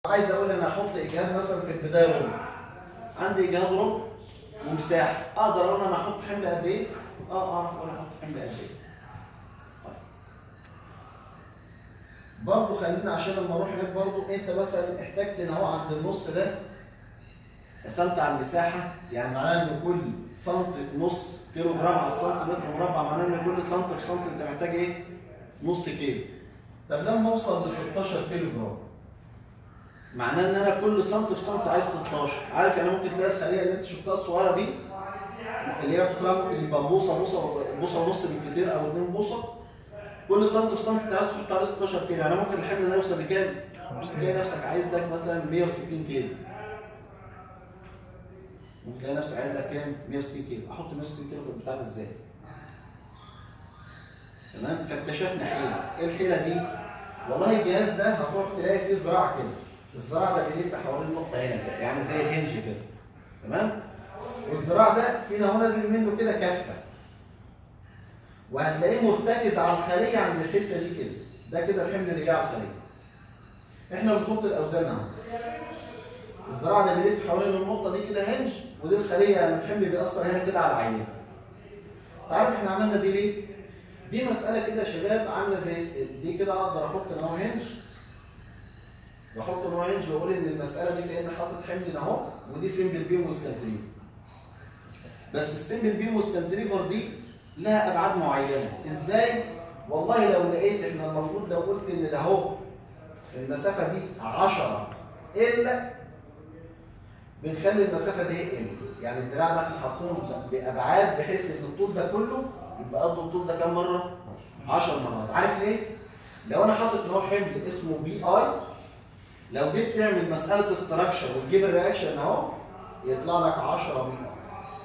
عايز اقول انا احط اجهاد مثلا في البدايه ربع عندي اجهاد ربع ومساحه اقدر اقول انا احط حمل قد ايه؟ اه اعرف اقول انا احط حمل قد ايه طيب. برضه خلينا عشان لما اروح هناك برضه انت مثلا احتجت ان هو عند النص ده قسمت على المساحه يعني معناها ان كل سنتي نص كيلو جرام على السنتيمتر مربع معناه ان كل سنتي في سنتي انت محتاج ايه؟ نص كيلو طب لما اوصل ل 16 كيلو جرام معناه ان انا كل سنتي في سنتي عايز 16 عارف يعني ممكن تلاقي الخليه اللي انت شفتها الصغيره دي اللي هي بتطلع ممكن يبقى بوصه بوصه بوصه ونص بالكتير او 2 بوصه كل سنتي في سنتي انت عايز تحط عليه 16 كيلو يعني ممكن الحمل ده يوصل لكام؟ ممكن تلاقي نفسك عايز لك مثلا 160 كيلو ممكن تلاقي نفسك عايز لك كام؟ 160 كيلو احط 160 كيلو في البتاع ده ازاي؟ تمام فاكتشفنا حيله ايه الحيله دي؟ والله الجهاز ده هتروح تلاقي فيه زراعه كده الزراعه ده بيلف حوالين النقطه هنا كده يعني زي الهنج كده تمام؟ والزراع ده فينا اهو نازل منه كده كفه وهتلاقيه مرتكز على الخليه عند الحته دي كده ده كده الحمل اللي جاي على الخليه احنا بنحط الاوزان اهو الزراعه ده بيلف حوالين النقطه دي كده هنج ودي الخليه يعني الحمل بيأثر هنا كده على العينه تعرف احنا عملنا دي ليه؟ دي مساله كده يا شباب عامله زي دي كده اقدر احط ان هو هنج واحط ان هو هنج واقول ان المساله دي كاني حاطط حمل اهو ودي سمبل بيم وسكانتريفر بس السمبل بيم وسكانتريفر دي لها ابعاد معينه ازاي؟ والله لو لقيت احنا المفروض لو قلت ان ده اهو المسافه دي 10 الا بنخلي المسافه دي ال يعني الدراع ده احنا حاطينه بابعاد بحيث ان الطول ده كله يبقى قد الطول ده كام مره؟ 10 مرات عارف ليه؟ لو انا حاطط نوع حمل اسمه بي اي لو جيت تعمل مساله استراكشر وتجيب الرياكشن اهو يطلع لك 10 بي اي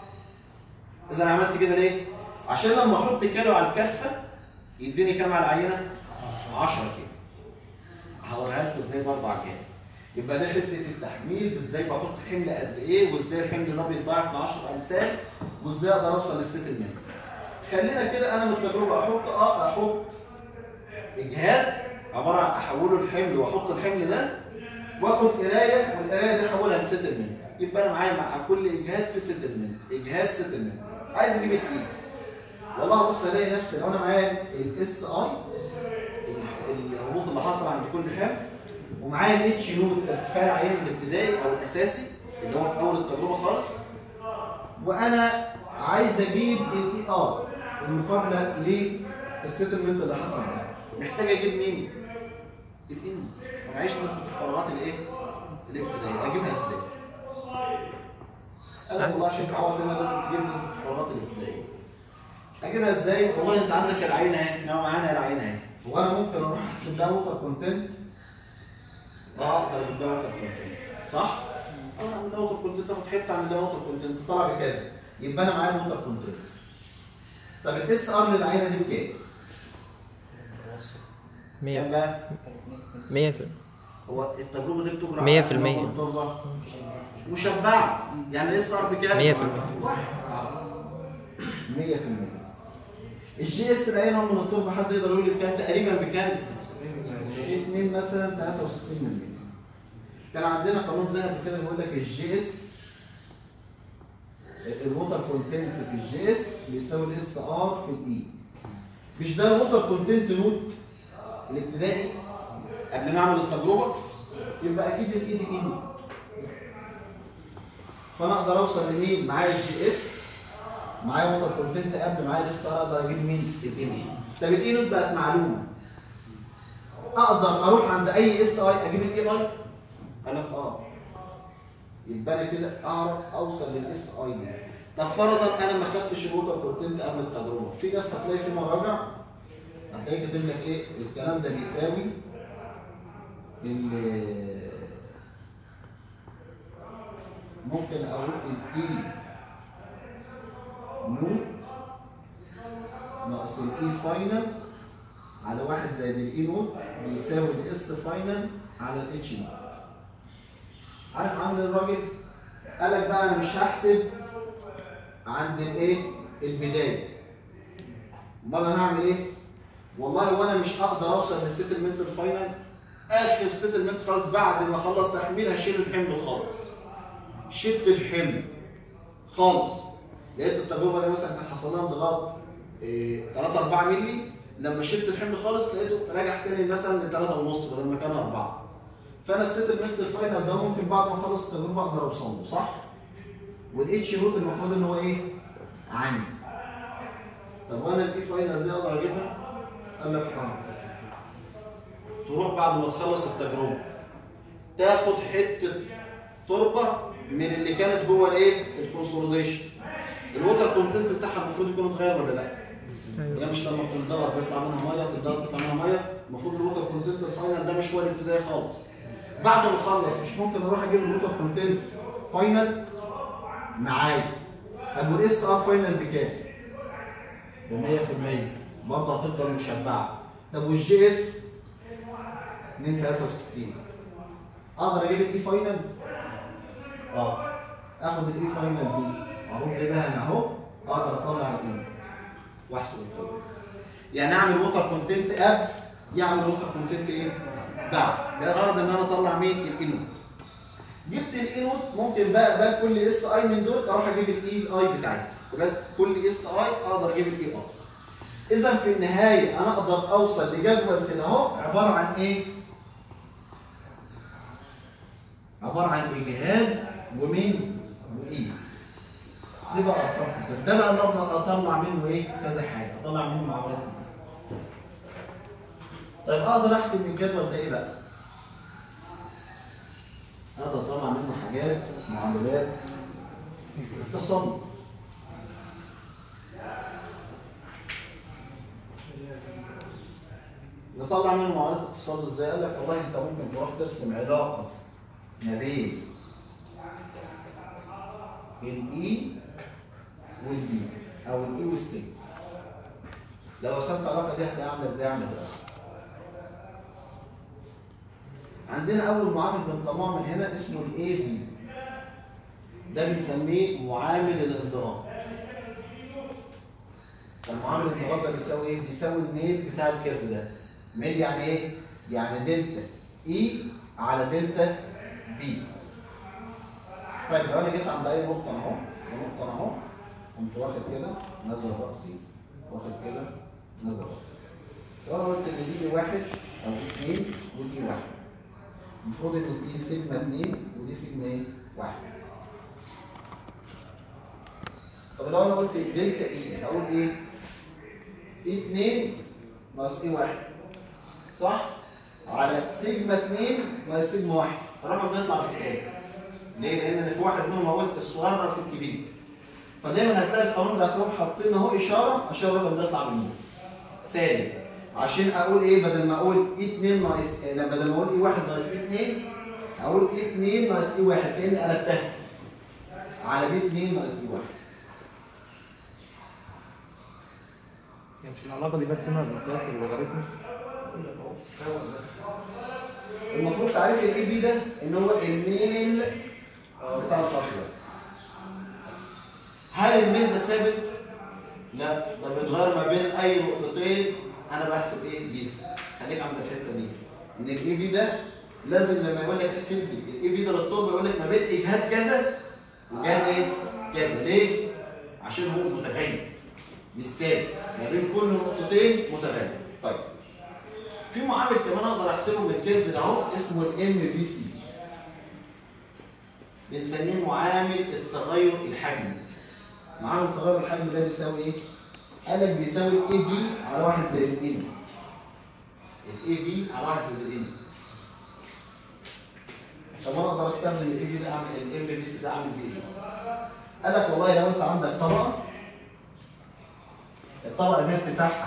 اذا انا عملت كده ليه؟ عشان لما احط كيلو على الكفه يديني كام على العينه؟ 10 كيلو هوريها لكم ازاي برضه على الجهاز يبقى ده حته التحميل ازاي بحط حمل قد ايه وازاي الحمل ده بيتضاعف ل 10 امثال وازاي اقدر اوصل للسيتلمنت خلينا كده انا من التجربه احط اه احط اجهاد عباره عن احوله لحمل واحط الحمل ده واخد قرايه والقرايه دي احولها لسيتلمنت يبقى انا معايا مع كل اجهاد في سيتلمنت اجهاد سيتلمنت عايز اجيب الايه والله بص الاقي نفسي لو انا معايا الاس اي الهبوط اللي حصل عند كل حمل ومعايا الاتش نود ارتفاع العيان الابتدائي او الاساسي اللي هو في اول التجربه خالص وانا عايز اجيب الاي ار المقابله للسيتلمنت اللي حصل ده محتاج اجيب مين؟ الان معيش نسبه الفراغات الايه؟ الابتدائيه اجيبها ازاي؟ انا والله عشان تعوض هنا لازم تجيب نسبه الفراغات الابتدائيه اجيبها ازاي؟ والله انت عندك العينه اهي احنا معانا العينه اهي وانا ممكن اروح احسب لها ووتر كونتنت اه اقدر اجيب لها ووتر كونتنت صح؟ اه اعمل لها ووتر كونتنت اخد حته اعمل لها ووتر كونتنت طلع بكذا يبقى انا معايا ووتر كونتنت طب الاس ار للعينه دي بكام؟ 100 كام بقى؟ 100 هو التجربه دي بتجرى مية على في المية. نمط التربة مشبعه يعني الاس ار بكام؟ مية في المية. واحد 100% الجي اس العينه من التربه حد يقدر يقول لي بكام تقريبا بكام؟ 2 مثلا 63% كان عندنا قانون ذهبي كده بيقول لك الجي اس الووتر كونتنت في الجي اس بيساوي الاس ار في الاي مش ده الووتر كونتنت نوت الابتدائي قبل ما اعمل التجربه يبقى اكيد الاي دي اي نوت فانا اقدر اوصل لمين معايا الجي اس معايا ووتر كونتنت قبل معايا الاس ار اقدر اجيب مين الاي نوت طب الاي نوت بقت معلومه اقدر اروح عند اي اس اي اجيب الاي اي قال لك اه يبقى انا كده اعرف اوصل للاس اي دي طب فرضا انا ما خدتش الووتر كونتنت قبل التجربه في ناس هتلاقي في مراجع هتلاقي كاتب لك ايه الكلام ده بيساوي ال ممكن اقول الاي نوت ناقص الاي فاينل على واحد زائد الاي نوت بيساوي الاس فاينل على الاتش نوت عارف عامل الراجل قال لك بقى انا مش هحسب عند الايه البدايه امال انا هعمل ايه والله وانا مش هقدر اوصل للسيتلمنت الفاينل اخر سيتلمنت خلاص بعد ما اخلص تحميل هشيل الحمل خالص شلت الحمل خالص لقيت التجربه دي مثلا كان حصل لها انضغاط إيه 3 4 مللي لما شلت الحمل خالص لقيته راجع تاني مثلا ل 3 ونص بدل ما كان 4 فانا السيتلمنت الفاينل ده ممكن بعد ما اخلص التجربه اقدر اوصل له صح؟ والاتش روت المفروض ان هو ايه؟ عندي طب وانا الاي فاينل دي اقدر اجيبها؟ قال لك اه تروح بعد ما تخلص التجربه تاخد حته تربه من اللي كانت جوه الايه؟ الكونسوليديشن الوتر كونتنت بتاعها المفروض يكون اتغير ولا لا؟ ايوه هي مش لما بتنضغط بيطلع منها ميه تنضغط بيطلع منها ميه المفروض الوتر كونتنت الفاينل ده مش هو الابتدائي خالص بعد ما اخلص مش ممكن اروح اجيب الوتر كونتنت فاينل معايا طب والاس ار فاينل بكام؟ ب 100% برضه هتفضل مشبعه طب والجي اس 263 اقدر اجيب الاي فاينل؟ اه اخد الاي فاينل دي اروح جايبها هنا اهو اقدر اطلع الاي واحسب القيمه يعني اعمل ووتر كونتنت قبل يعمل ووتر كونتنت ايه؟ بعد بغرض ان انا اطلع مين؟ الانوت جبت الانوت ممكن بقى بقى كل اس اي من دول اروح اجيب الاي اي بتاعتي يبقى كل اس اي اقدر اجيب الاي اي اذا في النهايه انا اقدر اوصل لجدول كده اهو عباره عن ايه؟ عباره عن اجهاد ومين؟ وايه؟ دي بقى ارقام كتير ده بقى اللي اقدر اطلع منه ايه؟ كذا حاجه اطلع منه معاملات كتير. طيب اقدر احسب من الجدول ده ايه بقى؟ اقدر اطلع منه حاجات معاملات تصنف نطلع منه معاملات اتصال ازاي؟ قال لك والله انت ممكن تروح ترسم علاقه ما بين الاي والبي او الاي والسي لو رسمت العلاقه دي هتلاقيها عامله ازاي عامله كده عندنا اول معامل بنطلعه من هنا اسمه الاي في ده بنسميه معامل الانضغاط المعامل الانضغاط ده بيساوي ايه؟ بيساوي الميل بتاع الكيرف ده ميل يعني ايه؟ يعني دلتا اي على دلتا بي طيب لو انا جيت عند اي نقطه اهو نقطه اهو قمت واخد كده نزل راسي واخد كده نزل راسي وانا قلت ان دي واحد او اثنين ودي واحد المفروض ان دي سيجما اثنين ودي سيجما ايه؟ واحد طب لو انا قلت دلتا اي هقول ايه؟ اي 2 ناقص اي 1 صح؟ على سيجما 2 ناقص سيجما 1 الرقم بيطلع بالسالب ليه؟ لان في واحد منهم هقول الصغير ناقص الكبير فدايما هتلاقي القانون ده هتلاقيهم حاطين اهو اشاره عشان الرقم ده يطلع بالنور سالب عشان اقول ايه بدل ما اقول اي 2 ناقص لا بدل ما اقول اي 1 ناقص اي 2 اقول اي 2 ناقص اي 1 كاني قلبتها على بي 2 ناقص بي 1 يعني مش العلاقه دي برسمها بمقياس اللوغاريتم المفروض تعريف الاي بي ده ان هو الميل بتاع الخط ده هل الميل ده ثابت؟ لا ده بيتغير ما بين اي نقطتين انا بحسب ايه بي خليك عند الحته دي ان الاي في ده لازم لما يقول لك احسب لي الاي في ده للطب يقول لك ما بين اجهاد كذا وجهاد ايه؟ كذا ليه؟ عشان هو متغير مش ثابت ما بين كل نقطتين متغير طيب في معامل كمان اقدر احسبه من الكيرف ده اهو اسمه الام في سي بنسميه معامل التغير الحجمي معامل التغير الحجمي ده بيساوي ايه؟ قال لك بيساوي الاي في على 1 زائد الام الاي في على 1 زائد الام طب انا اقدر استخدم الاي في ده اعمل الام في سي ده اعمل بيه ايه؟ قال لك والله لو انت عندك طبقه الطبقه دي ارتفاعها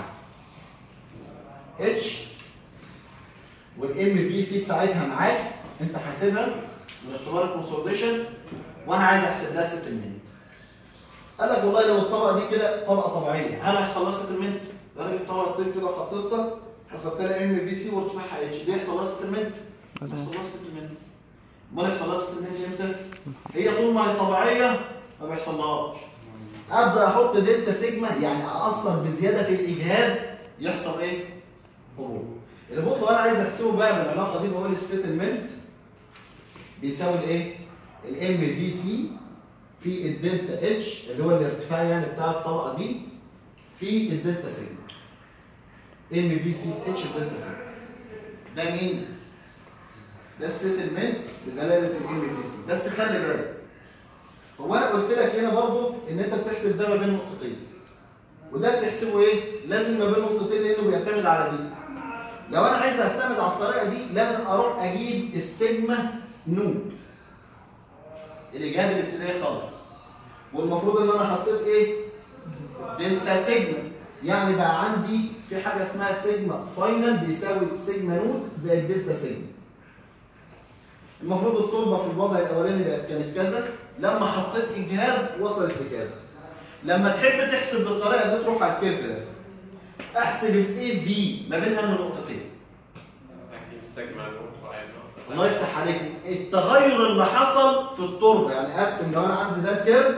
اتش والام في سي بتاعتها معاك انت حاسبها من اختبار الكونسوليديشن وانا عايز احسب لها ستلمنت قال لك والله لو الطبقه دي كده طبقه طبيعيه هل هيحصل لها ستلمنت؟ انا جبت طبقه كده وحطيتها حسبت لها ام في سي وارتفاعها اتش دي يحصل لها ستلمنت؟ ما يحصل لها ستلمنت امال يحصل لها ستلمنت امتى؟ هي طول ما هي طبيعيه ما بيحصلهاش ابدا احط دلتا سيجما يعني اثر بزياده في الاجهاد يحصل ايه؟ هروب الهبوط لو انا عايز احسبه بقى بالعلاقه دي بقول السيتلمنت بيساوي الايه؟ الام في سي في الدلتا اتش اللي هو الارتفاع يعني بتاع الطبقه دي في الدلتا سيجما ام في سي في اتش الدلتا سيجما ده مين؟ ده السيتلمنت بدلاله الام في سي بس خلي بالك هو انا قلت لك هنا برضو ان انت بتحسب ده ما بين نقطتين وده بتحسبه ايه؟ لازم ما بين نقطتين لانه بيعتمد على دي لو انا عايز اعتمد على الطريقه دي لازم اروح اجيب السيجما نوت الاجابه الابتدائيه خالص والمفروض ان انا حطيت ايه؟ دلتا سيجما يعني بقى عندي في حاجه اسمها سيجما فاينل بيساوي سيجما نوت زائد دلتا سيجما المفروض التربه في الوضع الاولاني بقت كانت كذا لما حطيت اجهاد وصلت لكذا لما تحب تحسب بالطريقه دي تروح على الكيرف ده احسب الاي في ما بين انهي نقطتين سيجما نوت واحد نقطة. الله يفتح عليك التغير اللي حصل في التربه يعني ارسم لو انا عندي ده الكيرف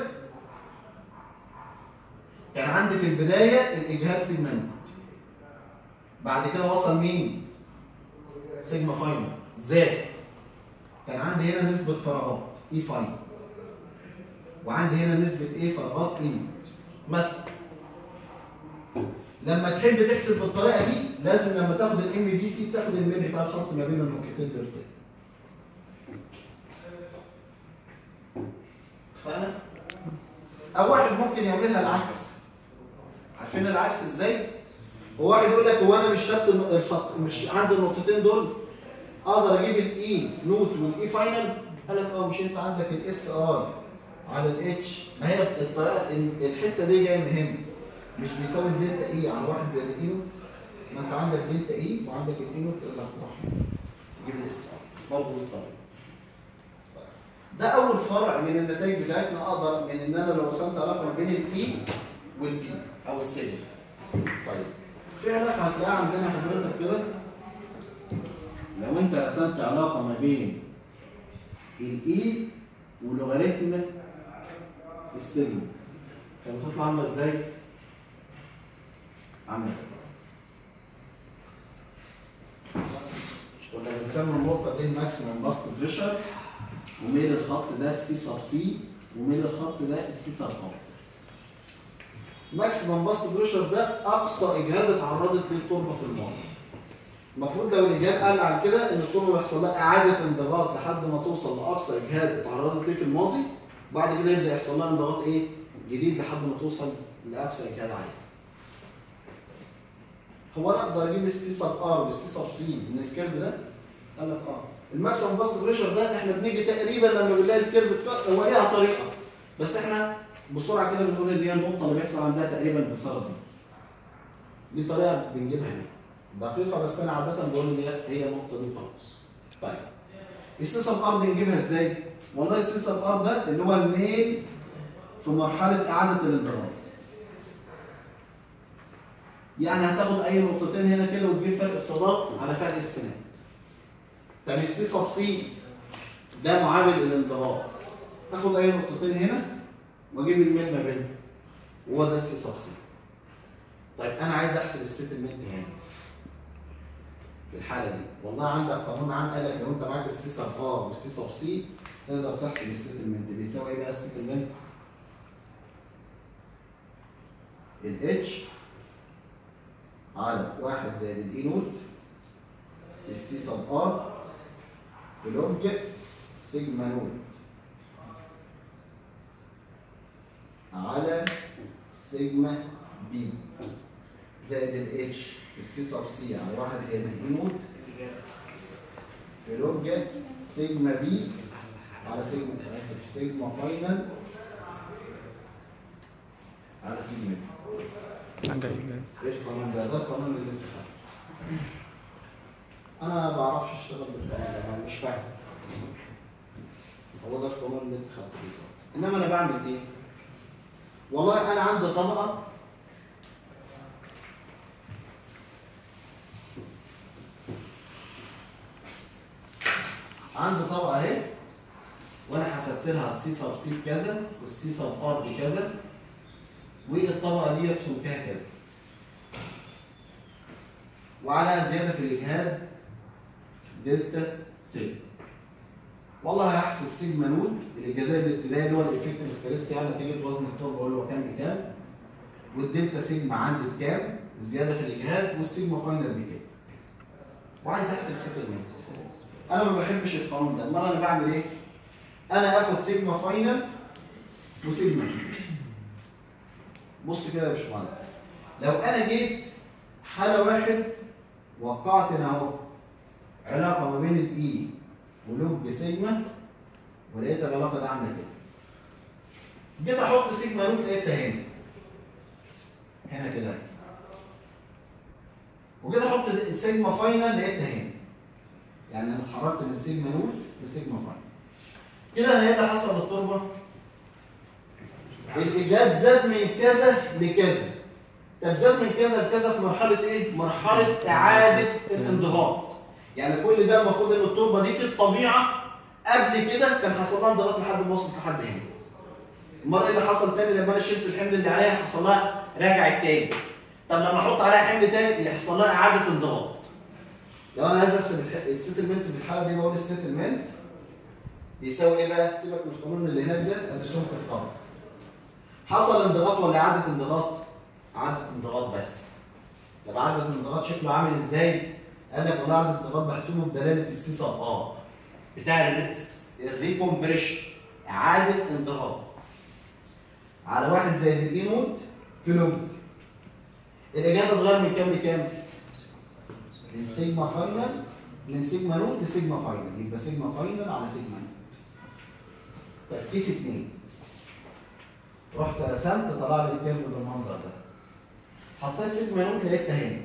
كان عندي في البدايه الاجهاد سيجما نوت بعد كده وصل مين؟ سيجما فاينل زاد كان عندي هنا نسبه فراغات اي فاينل وعندي هنا نسبه ايه فراغات اي مثلا لما تحب تحسب بالطريقه دي لازم لما تاخد الام في سي تاخد الميل بتاع الخط ما بين النقطتين دول كده فانا او واحد ممكن يعملها العكس عارفين العكس ازاي هو واحد يقول لك هو انا مش خدت الن- الخط مش عندي النقطتين دول اقدر اجيب الاي نوت والاي فاينل قال لك اه مش انت عندك الاس ار على الاتش ما هي الطريقه إن الحته دي جايه من هنا مش بيساوي الدلتا اي على واحد زائد الاي نوت ما انت عندك دلتا اي وعندك الاي نوت اللي هتروح تجيب الاس ار برضه الطريقه ده اول فرع من النتائج بتاعتنا اقدر من ان انا لو رسمت علاقه ما بين الاي والبي او السيجما طيب في علاقه هتلاقيها عندنا حضرتك كده لو انت رسمت علاقه ما بين الاي ولوغاريتم السيجما كانت بتطلع عامله ازاي؟ عامله كده كنا بنسمي النقطه دي الماكسيمم باست بريشر وميل الخط ده السي سب سي وميل الخط ده السي سب ار ماكسيمم باست بريشر ده اقصى اجهاد اتعرضت ليه التربه في الماضي المفروض لو الاجهاد قل عن كده ان التربه بيحصل لها اعاده انضغاط لحد ما توصل لاقصى اجهاد اتعرضت ليه في الماضي بعد كده يبدا يحصل لها انضغاط ايه جديد لحد ما توصل لاقصى اجهاد عالي هو انا اقدر اجيب السي سب ار والسي سب سي من الكيرف ده قال لك اه الماكسيمم باست بريشر ده احنا بنيجي تقريبا لما بنلاقي الكيرف بتاع- هو ليها طريقه بس احنا بسرعه كده بنقول ان هي النقطه اللي بيحصل عندها تقريبا انكسار دي دي طريقه بنجيبها هنا دقيقه بس انا عاده بقول ان هي هي النقطه دي خلاص طيب السي سب ار دي نجيبها ازاي؟ والله السي سب ار ده اللي هو الميل في مرحله اعاده الانضغاط يعني هتاخد اي نقطتين هنا كده وتجيب فرق الصادات على فرق السنان طب السي سب سي ده معامل الانضغاط هاخد اي نقطتين هنا واجيب الميل ما بينهم وهو ده السي سب سي طيب انا عايز احسب السيتلمنت هنا في الحاله دي والله عندك قانون عام قال لك لو انت معاك السي سب ار والسي سب سي تقدر تحسب السيتلمنت بيساوي ايه بقى السيتلمنت؟ الاتش على واحد زائد الاي نوت في السي سب ار في لوج سيجما نوت على سيجما بي زائد الاتش في السي سب سي على واحد زائد الاي نوت في لوج سيجما بي على سيجما اسف سيجما فاينل على سيجما بي حاجة إيه؟ ايش القانون ده؟ ده القانون اللي انت خدته. انا ما بعرفش اشتغل بالقانون ده انا مش فاهم. هو ده القانون اللي انت خدته بالظبط. انما انا بعمل ايه؟ والله انا عندي طبقه عندي طبقه اهي وانا حسبت لها السي سب سي بكذا والسي سب ار بكذا والطبقه دي سمكها كذا وعلى زياده في الاجهاد دلتا سيجما والله هحسب سيجما نود الاجهادات الابتدائيه اللي هو الافكتيف ستريس يعني نتيجه وزن التربه اقول له كام بكام والدلتا سيجما عندي بكام الزياده في الاجهاد والسيجما فاينل بكام وعايز احسب سيتلمنت انا ما بحبش القانون ده امال انا بعمل ايه انا اخد سيجما فاينل وسيجما نود. بص كده يا باشمهندس لو انا جيت حاله واحد وقعت هنا اهو علاقه ما بين الاي ولوج سيجما ولقيت العلاقه دي عامله كده جيت احط سيجما نوت لقيتها هنا هنا كده وجيت احط سيجما فاينل لقيتها هنا يعني انا اتحركت من سيجما نوت لسيجما فاينل كده انا ايه اللي حصل للتربه؟ الايجاد زاد من كذا لكذا طب زاد من كذا لكذا في مرحله ايه؟ مرحله اعاده الانضغاط يعني كل ده المفروض ان التربه دي في الطبيعه قبل كده كان حصل لها انضغاط لحد ما وصلت لحد هنا امال ايه اللي حصل تاني لما انا شلت الحمل اللي عليها حصل لها رجعت تاني طب لما احط عليها حمل تاني يحصل لها اعاده انضغاط لو انا عايز احسب الح- السيتلمنت في الحاله دي بقول السيتلمنت بيساوي ايه بقى؟ سيبك من القانون اللي هناك ده ادي سمك القمر حصل انضغاط ولا اعاده انضغاط؟ اعاده انضغاط بس طب اعاده الانضغاط شكله عامل ازاي؟ قال لك والله اعاده الانضغاط بحسبه بدلاله السي سب ار بتاع الري- الريكومبريشن اعاده انضغاط على واحد زائد الاي نود في لوج الاجابه اتغير من كام لكام؟ من سيجما فاينل من سيجما نوت لسيجما فاينل يبقى سيجما فاينل على سيجما نوت طب كيس اتنين رحت رسمت طلع لي الكيرف بالمنظر ده حطيت سيجما نوت لقيتها هنا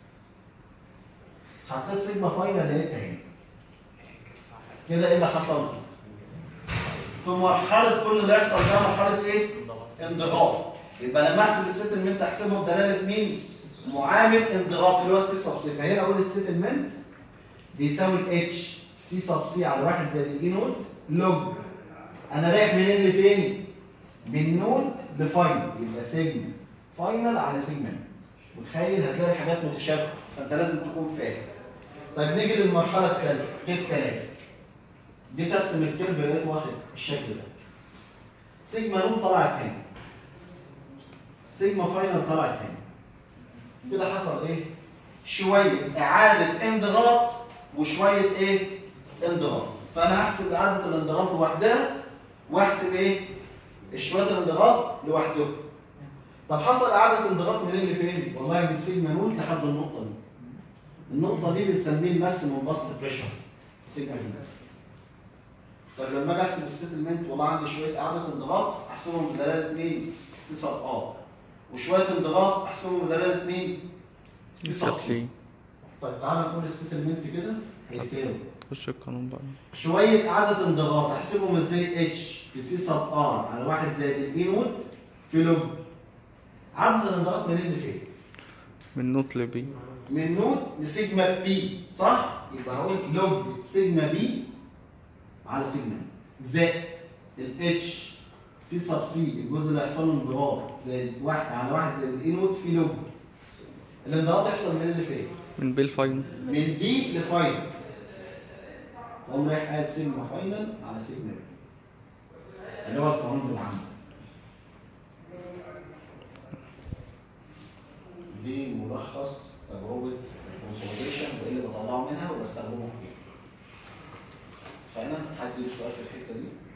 حطيت سيجما فاينل لقيتها هنا كده ايه اللي حصل؟ في مرحلة كل اللي يحصل ده مرحلة ايه؟ انضغاط يبقى لما احسب السيتلمنت احسبه بدلاله مين؟ معامل انضغاط اللي هو السي سب سي فهنا اقول السيتلمنت بيساوي الاتش سي سب سي على 1 زائد الاي نود لوج انا رايح منين لفين؟ من نود لفاينل يبقى سيجما فاينل على سيجما متخيل هتلاقي حاجات متشابهه فانت لازم تكون فاهم طيب نيجي للمرحله الثالثه كيس 3 جيت ارسم الكيرف لقيت واخد الشكل ده سيجما نود طلعت هنا سيجما فاينل طلعت هنا كده حصل ايه؟ شويه اعاده انضغاط وشويه ايه؟ انضغاط فانا هحسب اعاده الانضغاط لوحدها واحسب ايه؟ شويه الانضغاط لوحدهم طب حصل اعاده انضغاط منين لفين؟ والله من سيجما نود لحد النقطه دي النقطه دي بنسميه الماكسيموم باست بريشر سيجما نود طب لما اجي احسب السيتلمنت والله عندي شويه اعاده انضغاط احسبهم بدلاله مين؟ سي سب ار وشويه انضغاط احسبهم بدلاله مين؟ سي سب سي طيب تعالى نقول السيتلمنت كده هيساوي خش القانون بقى شويه اعاده انضغاط احسبهم ازاي اتش في سي سب ار على واحد زائد الاي نود في لوج عدد الانضغاط منين لفين؟ من نوت لبي من نود لسيجما بي صح؟ يبقى هقول لوج سيجما بي على سيجما زائد الاتش سي سب سي الجزء اللي هيحصل له انضغاط زائد واحد على واحد زائد الاي نود في لوج الانضغاط يحصل منين لفين؟ من بي الفاينل من بي لفاينل فقوم رايح قاعد سيجما فاينل على سيجما بي اللي هو القانون العام دي ملخص تجربة الكونسوليديشن وايه اللي بطلعه منها وبستخدمه في ايه فانا حد له سؤال في الحتة دي؟